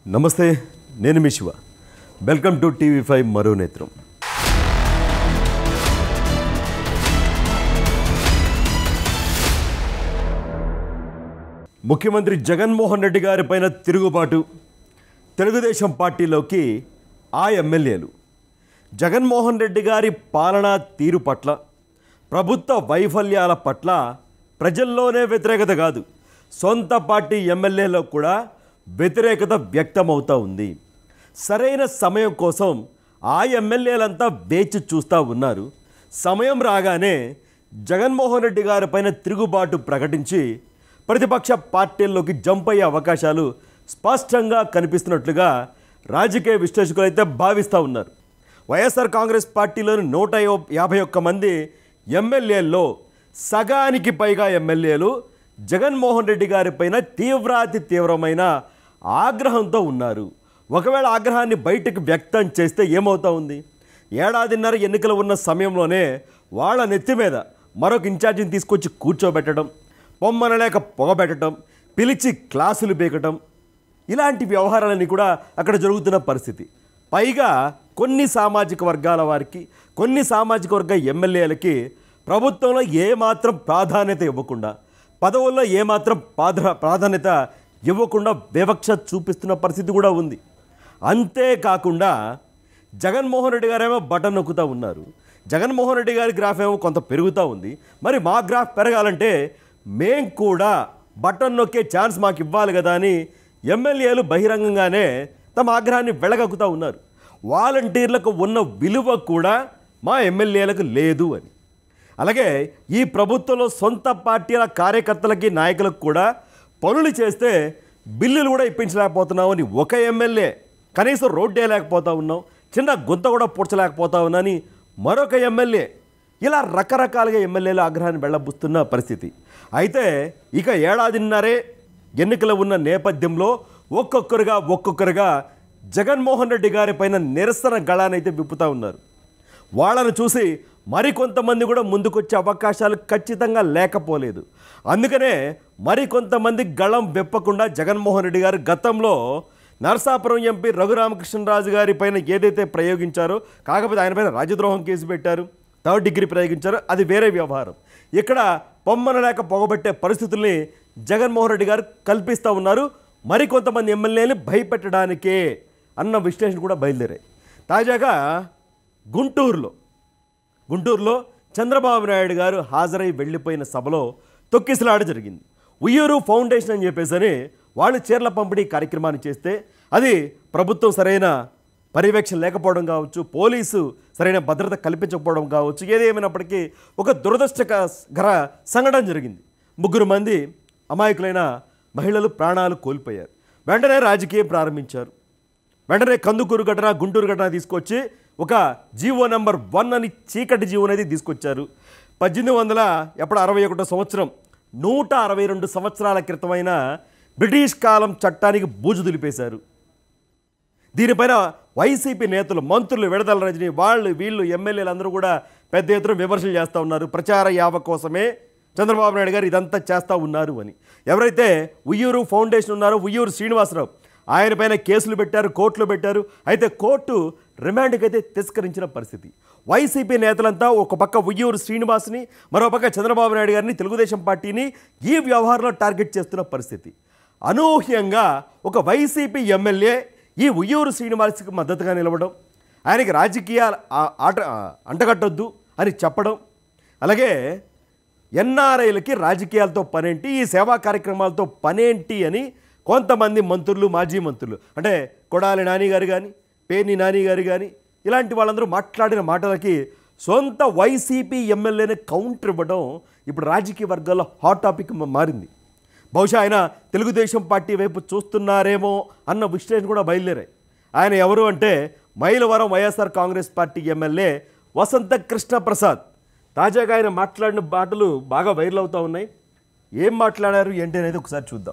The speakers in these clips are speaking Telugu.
నమస్తే నేను మీ Shiva welcome to TV five మరో నేత్రం ముఖ్యమంత్రి జగన్మోహన్ రెడ్డి గారి పైన తిరుగుబాటు తెలుగుదేశం పార్టీలోకి ఆ ఎమ్మెల్యేలు జగన్మోహన్ రెడ్డి గారి పాలనా తీరు పట్ల ప్రభుత్వ వైఫల్యాల పట్ల ప్రజల్లోనే వ్యతిరేకత కాదు సొంత పార్టీ ఎమ్మెల్యేలో కూడా వ్యతిరేకత వ్యక్తమవుతూ ఉంది సరైన సమయం కోసం ఆ ఎమ్మెల్యేలంతా వేచి చూస్తూ ఉన్నారు సమయం రాగానే జగన్మోహన్ రెడ్డి గారి పైన తిరుగుబాటు ప్రకటించి ప్రతిపక్ష పార్టీల్లోకి జంప్ అయ్యే అవకాశాలు స్పష్టంగా కనిపిస్తున్నట్లుగా రాజకీయ విశ్లేషకులు అయితే భావిస్తూ ఉన్నారు వైఎస్ఆర్ కాంగ్రెస్ పార్టీలోని నూట యో- యాభై ఒక్క మంది ఎమ్మెల్యేల్లో సగానికి పైగా ఎమ్మెల్యేలు జగన్మోహన్ రెడ్డి గారి పైన తీవ్రాతి తీవ్రమైన ఆగ్రహంతో ఉన్నారు ఒకవేళ ఆగ్రహాన్ని బయటకు వ్యక్తం చేస్తే ఏమవుతా ఉంది ఏడాదిన్నర ఎన్నికలు ఉన్న సమయంలోనే వాళ్ళ నెత్తి మీద మరొక ఇన్ఛార్జిని తీసుకొచ్చి కూర్చోబెట్టడం పొమ్మనలేక పొగబెట్టడం పిలిచి క్లాసులు బీకటం ఇలాంటి వ్యవహారాలన్నీ కూడా అక్కడ జరుగుతున్న పరిస్థితి పైగా కొన్ని సామాజిక వర్గాల వారికి కొన్ని సామాజిక వర్గ ఎమ్మెల్యేలకి ప్రభుత్వంలో ఏమాత్రం ప్రాధాన్యత ఇవ్వకుండా పదవుల్లో ఏమాత్రం ప్రాధ ప్రాధాన్యత ఇవ్వకుండా వివక్ష చూపిస్తున్న పరిస్థితి కూడా ఉంది అంతేకాకుండా జగన్మోహన్ రెడ్డి గారేమో బటన్ నొక్కుతూ ఉన్నారు జగన్మోహన్ రెడ్డి గారి గ్రాఫ్ ఏమో కొంత పెరుగుతూ ఉంది మరి మా గ్రాఫ్ పెరగాలంటే మేం కూడా బటన్ నొక్కే ఛాన్స్ మాకు ఇవ్వాలి కదా అని ఎమ్మెల్యేలు బహిరంగంగానే తమ ఆగ్రహాన్ని వెళ్ళగక్కుతూ ఉన్నారు వాలంటీర్లకు ఉన్న విలువ కూడా మా ఎమ్మెల్యేలకు లేదు అని అలాగే ఈ ప్రభుత్వంలో సొంత పార్టీల కార్యకర్తలకి నాయకులకు కూడా పనులు చేస్తే బిల్లులు కూడా ఇప్పించలేకపోతున్నాం అని ఒక ఎమ్మెల్యే కనీసం రోడ్డు వేయలేకపోతా ఉన్నాం చిన్న గుంత కూడా పూడ్చలేకపోతా ఉన్నాని మరొక ఎమ్మెల్యే ఇలా రకరకాలుగా ఎమ్మెల్యేలు ఆగ్రహాన్ని వెళ్ళబుస్తున్న పరిస్థితి అయితే ఇక ఏడాదిన్నరే ఎన్నికలు ఉన్న నేపథ్యంలో ఒక్కొక్కరుగా ఒక్కొక్కరుగా జగన్మోహన్ రెడ్డి గారి పైన నిరసన గళానైతే విప్పుతా ఉన్నారు వాళ్ళను చూసి మరికొంతమంది కూడా ముందుకొచ్చే అవకాశాలు ఖచ్చితంగా లేకపోలేదు అందుకనే మరికొంతమంది గళం విప్పకుండా జగన్మోహన్ రెడ్డి గారు గతంలో నరసాపురం ఎంపీ రఘురామకృష్ణరాజు గారి పైన ఏదైతే ప్రయోగించారో కాకపోతే ఆయన పైన రాజద్రోహం కేసు పెట్టారు థర్డ్ డిగ్రీ ప్రయోగించారో అది వేరే వ్యవహారం ఇక్కడ పొమ్మన లేక పొగబెట్టే పరిస్థితుల్ని జగన్మోహన్ రెడ్డి గారు కల్పిస్తూ ఉన్నారు మరికొంతమంది ఎమ్మెల్యేని భయపెట్టడానికే అన్న విశ్లేషణ కూడా బయలుదేరాయి తాజాగా గుంటూరులో గుంటూరులో చంద్రబాబు నాయుడు గారు హాజరై వెళ్ళిపోయిన సభలో తొక్కిసలాట జరిగింది ఉయ్యూరు ఫౌండేషన్ అని చెప్పేసరి వాళ్ళు చీరల పంపిణీ కార్యక్రమాన్ని చేస్తే అది ప్రభుత్వం సరైన పర్యవేక్షణ లేకపోవడం కావచ్చు పోలీసు సరైన భద్రత కల్పించకపోవడం కావచ్చు ఏదేమైనప్పటికీ ఒక దురదృష్టకర సంఘటన జరిగింది ముగ్గురు మంది అమాయకులైన మహిళలు ప్రాణాలు కోల్పోయారు వెంటనే రాజకీయం ప్రారంభించారు వెంటనే కందుకూరు ఘటన గుంటూరు ఘటన తీసుకొచ్చి ఒక జీవో నెంబర్ వన్ అని చీకటి జీవో అనేది తీసుకొచ్చారు పద్దెనిమిది వందల ఎప్పుడు అరవై ఒకటో సంవత్సరం నూట అరవై రెండు సంవత్సరాల క్రితమైన బ్రిటిష్ కాలం చట్టానికి బూజు దులిపేశారు దీనిపైన వైసీపీ నేతలు మంత్రులు విడదల రజని వాళ్ళు వీళ్ళు ఎమ్మెల్యేలు అందరూ కూడా పెద్ద ఎత్తున విమర్శలు చేస్తూ ఉన్నారు ప్రచార యావ కోసమే చంద్రబాబు నాయుడు గారు ఇదంతా చేస్తూ ఉన్నారు అని ఎవరైతే ఉయ్యూరు ఫౌండేషన్ ఉన్నారో ఉయ్యూరు శ్రీనివాసరావు ఆయన పైన కేసులు పెట్టారు కోర్టులు పెట్టారు అయితే కోర్టు రిమాండ్కి అయితే తిరస్కరించిన పరిస్థితి వైసీపీ నేతలంతా ఒక పక్క ఉయ్యూరు శ్రీనివాస్ని మరో పక్క చంద్రబాబు నాయుడు గారిని తెలుగుదేశం పార్టీని ఈ వ్యవహారంలో టార్గెట్ చేస్తున్న పరిస్థితి అనూహ్యంగా ఒక వైసీపీ ఎమ్మెల్యే ఈ ఉయ్యూరు శ్రీనివాస్కి మద్దతుగా నిలవడం ఆయనకి రాజకీయ ఆ- ఆట అంటగట్టొద్దు అని చెప్పడం అలాగే ఎన్ఆర్ఐలకి రాజకీయాలతో పనేంటి ఈ సేవా కార్యక్రమాలతో పనేంటి అని కొంతమంది మంత్రులు మాజీ మంత్రులు అంటే కొడాలి నాని గారు కానీ పేర్ని నాని గారు కానీ ఇలాంటి వాళ్ళందరూ మాట్లాడిన మాటలకి సొంత వైసీపీ ఎమ్మెల్యేని కౌంటర్ ఇవ్వడం ఇప్పుడు రాజకీయ వర్గాల్లో హాట్ టాపిక్ మారింది బహుశా ఆయన తెలుగుదేశం పార్టీ వైపు చూస్తున్నారేమో అన్న విశ్లేషణ కూడా బయలుదేరాయి ఆయన ఎవరు అంటే Mylavaram YSR Congress party MLA Vasantha Krishna Prasad తాజాగా ఆయన మాట్లాడిన మాటలు బాగా వైరల్ అవుతూ ఉన్నాయి ఏం మాట్లాడారు ఏంటి అనేది ఒకసారి చూద్దాం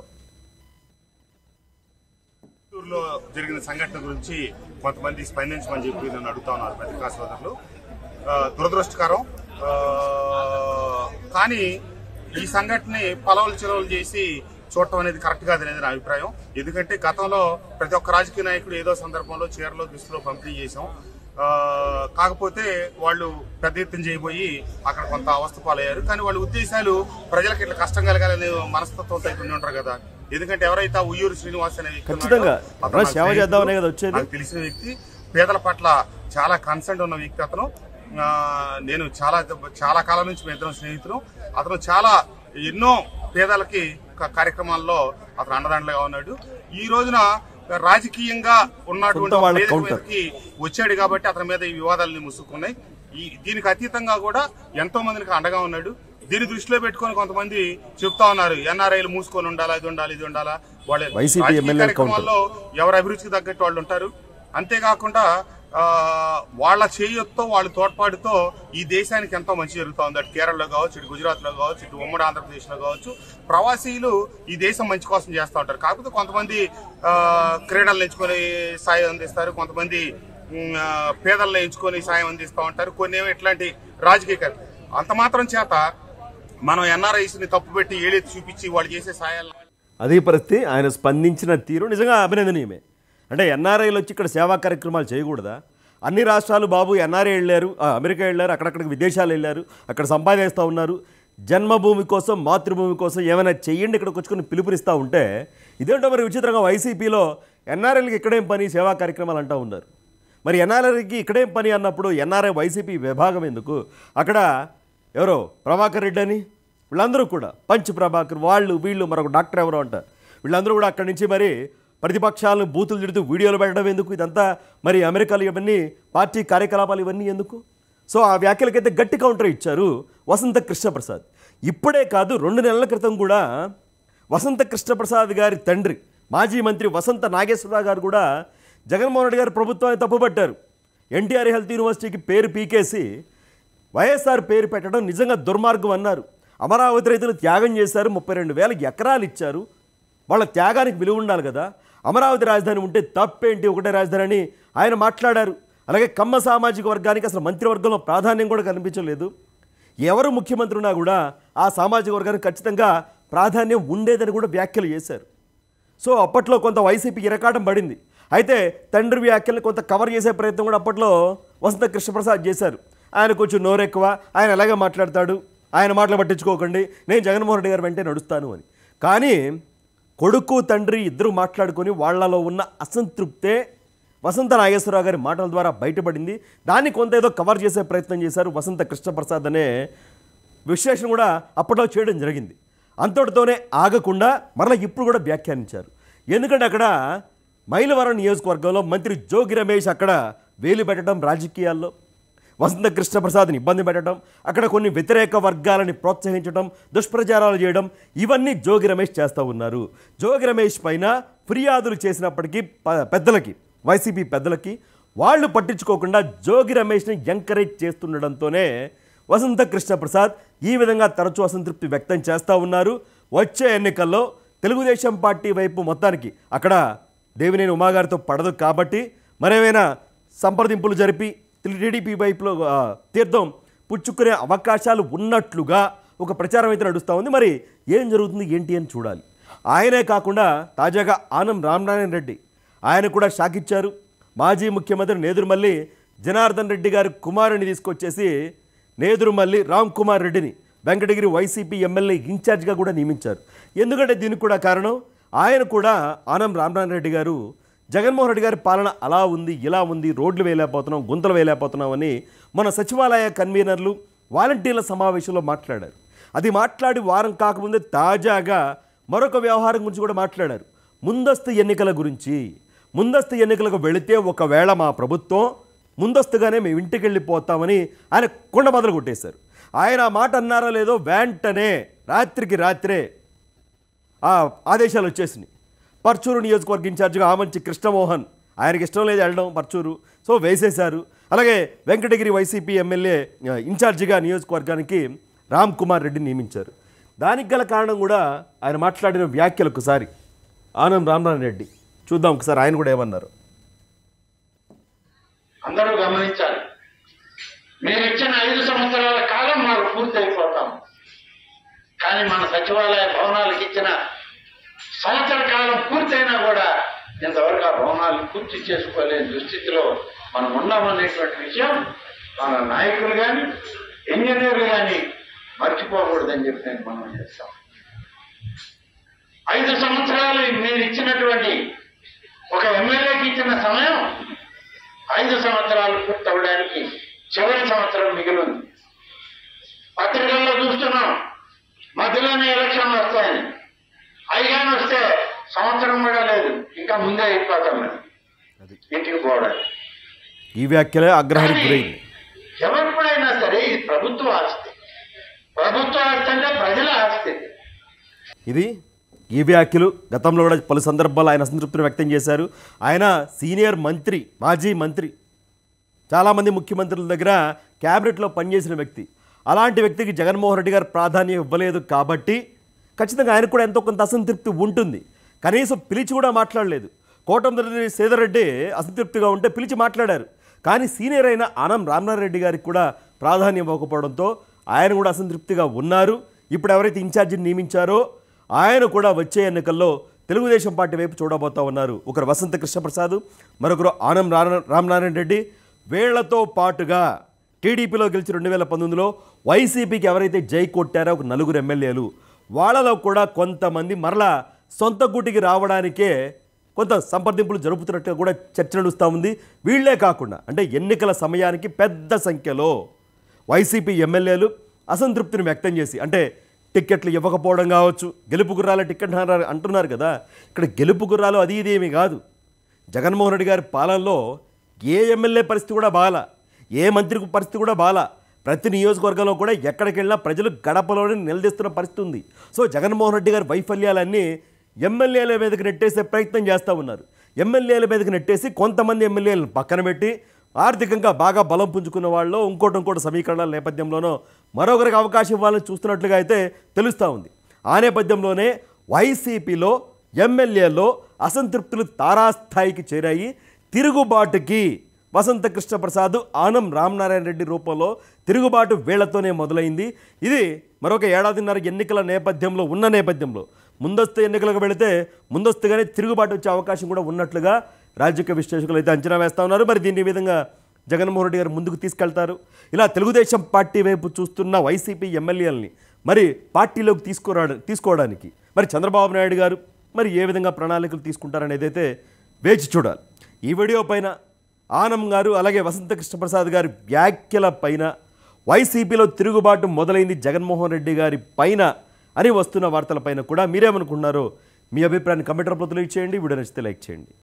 చిత్తూరులో జరిగిన సంఘటన గురించి కొంతమంది స్పందించమని చెప్పి నన్ను అడుగుతా ఉన్నారు పత్రికా సోదరులు ఆ, దురదృష్టకరం ఆ, కానీ ఈ సంఘటనని పలవలు చిలవలు చేసి చూడటం అనేది కరెక్ట్ కాదు అనేది నా అభిప్రాయం ఎందుకంటే గతంలో ప్రతి ఒక్క రాజకీయ నాయకుడు ఏదో సందర్భంలో చీరలో దుస్తులో పంపిణీ చేశాం ఆ, కాకపోతే వాళ్ళు పెద్ద ఎత్తున చేయబోయి అక్కడ కొంత అవస్థ పాలయ్యారు కానీ వాళ్ళ ఉద్దేశాలు ప్రజలకు ఇట్లా కష్టం కలగాలనే మనస్తత్వంతో అయితే ఉండి ఉంటారు కదా ఎందుకంటే ఎవరైతే ఆ ఉయ్యూరు శ్రీనివాస్ అనే వ్యక్తి ఉన్నాడో, ఖచ్చితంగా. అతను ఎవరైనా నాకు సేవ స్నేహితుడు, చేద్దామనే కదా వచ్చేది. నాకు తెలిసిన వ్యక్తి పేదల పట్ల చాలా కన్సర్న్ ఉన్న వ్యక్తి అతను ఆ, నేను చాలా చాలా కాలం నుంచి మేము ఇద్దరం స్నేహితులు అతను చాలా ఎన్నో పేదలకి క- కార్యక్రమాల్లో అతను అండదండలుగా ఉన్నాడు ఈ రోజున రాజకీయంగా ఉన్నటువంటి సొంత వాళ్ళ వేదిక counter. మీదకి వచ్చాడు కాబట్టి అతని మీద ఈ వివాదాలని ముసుక్కున్నాయి ఈ దీనికి అతీతంగా కూడా ఎంతో మందికి అండగా ఉన్నాడు దీన్ని దృష్టిలో పెట్టుకొని కొంతమంది చెప్తా ఉన్నారు ఎన్ఆర్ఐలు మూసుకొని ఉండాలా ఇది ఉండాలి ఇది ఉండాలా వాళ్ళ వైసీపీ రాజకీయ ఎమ్మెల్యేల కార్యక్రమాల్లో ఎవరి అభిరుచికి తగ్గట్టు వాళ్ళు ఉంటారు అంతేకాకుండా ఆ, వాళ్ళ చేయొత్తో వాళ్ళ తోడ్పాటుతో ఈ దేశానికి ఎంతో మంచి జరుగుతూ ఉంది అటు కేరళలో కావచ్చు ఇటు గుజరాత్ లో కావచ్చు ఇటు ఉమ్మడి ఆంధ్రప్రదేశ్ లో కావచ్చు ప్రవాసీలు ఈ దేశం మంచి కోసం చేస్తూ ఉంటారు కాకపోతే కొంతమంది ఆ, క్రీడలు ఎంచుకొని సాయం అందిస్తారు కొంతమంది ఉమ్, ఆ, పేదలను ఎంచుకొని సాయం అందిస్తూ ఉంటారు కొన్ని ఏమో ఇట్లాంటి రాజకీయ కార్య- అంత మాత్రం చేత మనం ఎన్ఆర్ఐస్ ని తప్పుపెట్టి ఏలెత్తి చూపించి వాళ్ళు చేసే సాయాలను అదే పరిస్థితి ఆయన స్పందించిన తీరు నిజంగా అభినందనీయమే అంటే ఎన్ఆర్ఐలు వచ్చి ఇక్కడ సేవా కార్యక్రమాలు చేయకూడదా అన్ని రాష్ట్రాలు బాబు ఎన్ఆర్ఐ వెళ్ళారు ఆ, అమెరికా వెళ్ళారు అక్కడక్కడికి విదేశాలు వెళ్ళారు అక్కడ సంపాదిస్తూ ఉన్నారు జన్మభూమి కోసం మాతృభూమి కోసం ఏమైనా చెయ్యండి ఇక్కడికి వచ్చుకొని పిలుపునిస్తూ ఉంటే ఇదేంటో మరి విచిత్రంగా వైసీపీలో ఎన్ఆర్ఐలకి ఇక్కడేం పని సేవా కార్యక్రమాలు అంటూ ఉన్నారు మరి ఎన్ఆర్ఐకి ఇక్కడేం పని అన్నప్పుడు ఎన్ఆర్ఐ వైసీపీ విభాగం ఎందుకు అక్కడ ఎవరో ప్రభాకర్ రెడ్డి అని వీళ్ళందరూ కూడా పంచ్ ప్రభాకర్ వాళ్ళు వీళ్ళు మరొక డాక్టర్ ఎవరో అంట వీళ్ళందరూ కూడా అక్కడి నుంచి మరి ప్రతిపక్షాలను బూతులు తిడుతూ వీడియోలు పెట్టడం ఎందుకు ఇదంతా మరి అమెరికాలు ఇవన్నీ పార్టీ కార్యకలాపాలు ఇవన్నీ ఎందుకు సో ఆ వ్యాఖ్యలకైతే గట్టి కౌంటర్ ఇచ్చారు వసంత కృష్ణప్రసాద్ ఇప్పుడే కాదు రెండు నెలల క్రితం కూడా వసంత కృష్ణప్రసాద్ గారి తండ్రి మాజీ మంత్రి వసంత నాగేశ్వరరావు గారు కూడా జగన్మోహన్ రెడ్డి గారి ప్రభుత్వాన్ని తప్పుపట్టారు ఎన్టీఆర్ హెల్త్ యూనివర్సిటీకి పేరు పీకేసి వైఎస్ఆర్ పేరు పెట్టడం నిజంగా దుర్మార్గం అన్నారు అమరావతి రైతులు త్యాగం చేశారు ముప్పై రెండు వేల ఎకరాలు ఇచ్చారు వాళ్ళ త్యాగానికి విలువ ఉండాలి కదా అమరావతి రాజధాని ఉంటే తప్పేంటి ఒకటే రాజధాని అని ఆయన మాట్లాడారు అలాగే కమ్మ సామాజిక వర్గానికి అసలు మంత్రివర్గంలో ప్రాధాన్యం కూడా కనిపించలేదు ఎవరు ముఖ్యమంత్రి ఉన్నా కూడా ఆ సామాజిక వర్గానికి ఖచ్చితంగా ప్రాధాన్యం ఉండేదని కూడా వ్యాఖ్యలు చేశారు సో అప్పట్లో కొంత వైసీపీ ఇరకాటం పడింది అయితే తండ్రి వ్యాఖ్యల్ని కొంత కవర్ చేసే ప్రయత్నం కూడా అప్పట్లో వసంత కృష్ణప్రసాద్ చేశారు ఆయన కొంచెం నోరెక్కువ ఆయన ఎలాగే మాట్లాడతాడు ఆయన మాటలు పట్టించుకోకండి నేను జగన్మోహన్ రెడ్డి గారు వెంటే నడుస్తాను అని కానీ కొడుకు తండ్రి ఇద్దరు మాట్లాడుకొని వాళ్ళలో ఉన్న అసంతృప్తే వసంత నాగేశ్వరరావు గారి మాటల ద్వారా బయటపడింది దాన్ని కొంత ఏదో కవర్ చేసే ప్రయత్నం చేశారు వసంత కృష్ణప్రసాద్ అనే విశ్లేషణ కూడా అప్పట్లో చేయడం జరిగింది అంతటితోనే ఆగకుండా మరలా ఇప్పుడు కూడా వ్యాఖ్యానించారు ఎందుకంటే అక్కడ మైలవరం నియోజకవర్గంలో మంత్రి జోగి రమేష్ అక్కడ వేలు పెట్టడం రాజకీయాల్లో వసంత కృష్ణప్రసాద్ని ఇబ్బంది పెట్టడం అక్కడ కొన్ని వ్యతిరేక వర్గాలని ప్రోత్సహించడం దుష్ప్రచారాలు చేయడం ఇవన్నీ జోగి రమేష్ చేస్తూ ఉన్నారు జోగి రమేష్ పైన ఫిర్యాదులు చేసినప్పటికీ ప- పెద్దలకి వైసీపీ పెద్దలకి వాళ్ళు పట్టించుకోకుండా జోగి రమేష్ని ఎంకరేజ్ చేస్తుండడంతోనే వసంత కృష్ణప్రసాద్ ఈ విధంగా తరచూ అసంతృప్తి వ్యక్తం చేస్తూ ఉన్నారు వచ్చే ఎన్నికల్లో తెలుగుదేశం పార్టీ వైపు మొత్తానికి అక్కడ దేవినేని ఉమాగారితో పడదు కాబట్టి మరేమైనా సంప్రదింపులు జరిపి టీడీపీ వైపులో ఆ, తీర్థం పుచ్చుకునే అవకాశాలు ఉన్నట్లుగా ఒక ప్రచారం అయితే నడుస్తూ ఉంది మరి ఏం జరుగుతుంది ఏంటి అని చూడాలి ఆయనే కాకుండా తాజాగా ఆనం రామనారాయణ రెడ్డి ఆయన కూడా షాక్ ఇచ్చారు మాజీ ముఖ్యమంత్రి నేదురుమల్లి జనార్దన్ రెడ్డి గారి కుమారుని తీసుకొచ్చేసి నేదురుమల్లి రామ్ కుమార్ రెడ్డిని వెంకటగిరి వైసీపీ ఎమ్మెల్యే ఇన్ఛార్జ్గా కూడా నియమించారు ఎందుకంటే దీనికి కూడా కారణం ఆయన కూడా ఆనం రామనారాయణ రెడ్డి గారు జగన్మోహన్ రెడ్డి గారి పాలన అలా ఉంది ఇలా ఉంది రోడ్లు వేయలేకపోతున్నాం గుంతలు వేయలేకపోతున్నాం అని మన సచివాలయ కన్వీనర్లు వాలంటీర్ల సమావేశంలో మాట్లాడారు అది మాట్లాడి వారం కాకముందే తాజాగా మరొక వ్యవహారం గురించి కూడా మాట్లాడారు ముందస్తు ఎన్నికల గురించి ముందస్తు ఎన్నికలకు వెళితే ఒకవేళ మా ప్రభుత్వం ముందస్తుగానే మేము ఇంటికి వెళ్ళిపోతామని ఆయన కొండ మొదలు కొట్టేశారు ఆయన ఆ మాట అన్నారో లేదో వెంటనే రాత్రికి రాత్రే ఆ ఆదేశాలు వచ్చేసినాయి పర్చూరు నియోజకవర్గ ఇన్ఛార్జిగా ఆమంచి కృష్ణమోహన్ ఆయనకి ఇష్టం లేదు వెళ్ళడం పర్చూరు సో వేసేశారు అలాగే వెంకటగిరి వైసీపీ ఎమ్మెల్యే ఆ, ఇన్ఛార్జిగా నియోజకవర్గానికి రామ్ కుమార్ రెడ్డిని నియమించారు దానికి గల కారణం కూడా ఆయన మాట్లాడిన వ్యాఖ్యలు ఒకసారి ఆనం రామనారాయణ రెడ్డి చూద్దాం ఒకసారి ఆయన కూడా ఏమన్నారు అందరూ గమనించాలి మీరు ఇచ్చిన ఐదు సంవత్సరాల కాలం మాకు పూర్తి అయిపోతాం కానీ మన సచివాలయ భవనాలకు ఇచ్చిన సంవత్సర కాలం పూర్తయినా కూడా ఇంతవరకు ఆ భవనాలు పూర్తి చేసుకోలేని దుస్థితిలో మనం ఉన్నామనేటువంటి విషయం మన నాయకులు కానీ ఇంజనీర్లు కానీ మర్చిపోకూడదని చెప్పి నేను మనం చేస్తాం ఐదు సంవత్సరాలు మీరు ఇచ్చినటువంటి ఒక ఎమ్మెల్యేకి ఇచ్చిన సమయం ఐదు సంవత్సరాలు పూర్తవడానికి చివరి సంవత్సరం మిగిలింది పత్రికల్లో చూస్తున్నాం మధ్యలోనే ఎలక్షన్లు వస్తాయని అయిగాని వస్తే సంవత్సరం కూడా లేదు ఇంకా ముందే అయిపోతాం మరి ఇంటికి పోవడానికి ఈ వ్యాఖ్యలే ఆగ్రహానికి గురైంది ఎవరిపైనా సరే ఇది ప్రభుత్వ ఆస్తి ప్రభుత్వ ఆస్తి అంటే ప్రజల ఆస్తి ఇది ఈ వ్యాఖ్యలు గతంలో కూడా పలు సందర్భాల్లో ఆయన అసంతృప్తిని వ్యక్తం చేశారు ఆయన సీనియర్ మంత్రి మాజీ మంత్రి చాలామంది ముఖ్యమంత్రుల దగ్గర క్యాబినెట్లో పనిచేసిన వ్యక్తి అలాంటి వ్యక్తికి జగన్మోహన్ రెడ్డి గారు ప్రాధాన్యం ఇవ్వలేదు కాబట్టి ఖచ్చితంగా ఆయనకు కూడా ఎంతో కొంత అసంతృప్తి ఉంటుంది కనీసం పిలిచి కూడా మాట్లాడలేదు కోటంరెడ్డి సేదరెడ్డి అసంతృప్తిగా ఉంటే పిలిచి మాట్లాడారు కానీ సీనియర్ అయిన ఆనం రామనారెడ్డి గారికి కూడా ప్రాధాన్యం ఇవ్వకపోవడంతో ఆయన కూడా అసంతృప్తిగా ఉన్నారు ఇప్పుడు ఎవరైతే ఇన్ఛార్జిని నియమించారో ఆయన కూడా వచ్చే ఎన్నికల్లో తెలుగుదేశం పార్టీ వైపు చూడబోతా ఉన్నారు ఒకరు వసంత కృష్ణప్రసాద్ మరొకరు ఆనం రా- రామనారాయణ రెడ్డి వీళ్లతో పాటుగా టీడీపీలో గెలిచి రెండు వేల పంతొమ్మిదిలో వైసీపీకి ఎవరైతే జై కొట్టారో ఒక నలుగురు ఎమ్మెల్యేలు వాళ్ళలో కూడా కొంతమంది మరలా సొంత గుటికి రావడానికే కొంత సంప్రదింపులు జరుపుతున్నట్టుగా కూడా చర్చ నడుస్తూ ఉంది వీళ్ళే కాకుండా అంటే ఎన్నికల సమయానికి పెద్ద సంఖ్యలో వైసీపీ ఎమ్మెల్యేలు అసంతృప్తిని వ్యక్తం చేసి అంటే టిక్కెట్లు ఇవ్వకపోవడం కావచ్చు గెలుపు గుర్రాల టిక్కెట్ అన్నారు- అంటున్నారు కదా ఇక్కడ గెలుపు గుర్రాలు అది ఇది ఏమీ కాదు జగన్మోహన్ రెడ్డి గారి పాలనలో ఏ ఎమ్మెల్యే పరిస్థితి కూడా బాల ఏ మంత్రి పరిస్థితి కూడా బాల ప్రతి నియోజకవర్గంలో కూడా ఎక్కడికి వెళ్ళినా ప్రజలు గడపలోనే నిలదీస్తున్న పరిస్థితి ఉంది సో జగన్మోహన్ రెడ్డి గారి వైఫల్యాలన్నీ ఎమ్మెల్యేల మీదకి నెట్టేసే ప్రయత్నం చేస్తూ ఉన్నారు ఎమ్మెల్యేల మీదకి నెట్టేసి కొంతమంది ఎమ్మెల్యేలను పక్కన పెట్టి ఆర్థికంగా బాగా బలం పుంజుకున్న వాళ్ళు ఇంకోటి ఇంకోటి సమీకరణల నేపథ్యంలోనో మరొకరికి అవకాశం ఇవ్వాలని చూస్తున్నట్లుగా అయితే తెలుస్తూ ఉంది ఆ నేపథ్యంలోనే వైసీపీలో ఎమ్మెల్యేలో అసంతృప్తులు తారాస్థాయికి చేరాయి తిరుగుబాటుకి వసంత కృష్ణప్రసాద్ ఆనం రామనారాయణ రెడ్డి రూపంలో తిరుగుబాటు వీళ్లతోనే మొదలైంది ఇది మరొక ఏడాదిన్నర ఎన్నికల నేపథ్యంలో ఉన్న నేపథ్యంలో ముందస్తు ఎన్నికలకు వెళితే ముందస్తుగానే తిరుగుబాటు వచ్చే అవకాశం కూడా ఉన్నట్లుగా రాజకీయ విశ్లేషకులు అయితే అంచనా వేస్తా ఉన్నారు మరి దీన్ని ఈ విధంగా జగన్మోహన్ రెడ్డి గారు ముందుకు తీసుకెళ్తారు ఇలా తెలుగుదేశం పార్టీ వైపు చూస్తున్న వైసీపీ ఎమ్మెల్యేలని మరి పార్టీలోకి తీసుకురా తీసుకోవడానికి మరి చంద్రబాబు నాయుడు గారు మరి ఏ విధంగా ప్రణాళికలు తీసుకుంటారనేది అయితే వేచి చూడాలి ఈ వీడియో పైన ఆనం గారు అలాగే వసంత కృష్ణప్రసాద్ గారి వ్యాఖ్యల పైన వైసీపీలో తిరుగుబాటు మొదలైంది జగన్మోహన్ రెడ్డి గారి పైన అని వస్తున్న వార్తల పైన కూడా మీరేమనుకుంటున్నారో మీ అభిప్రాయాన్ని కమెంట్ రూపంలో తెలియచేయండి వీడియో నచ్చితే లైక్ చేయండి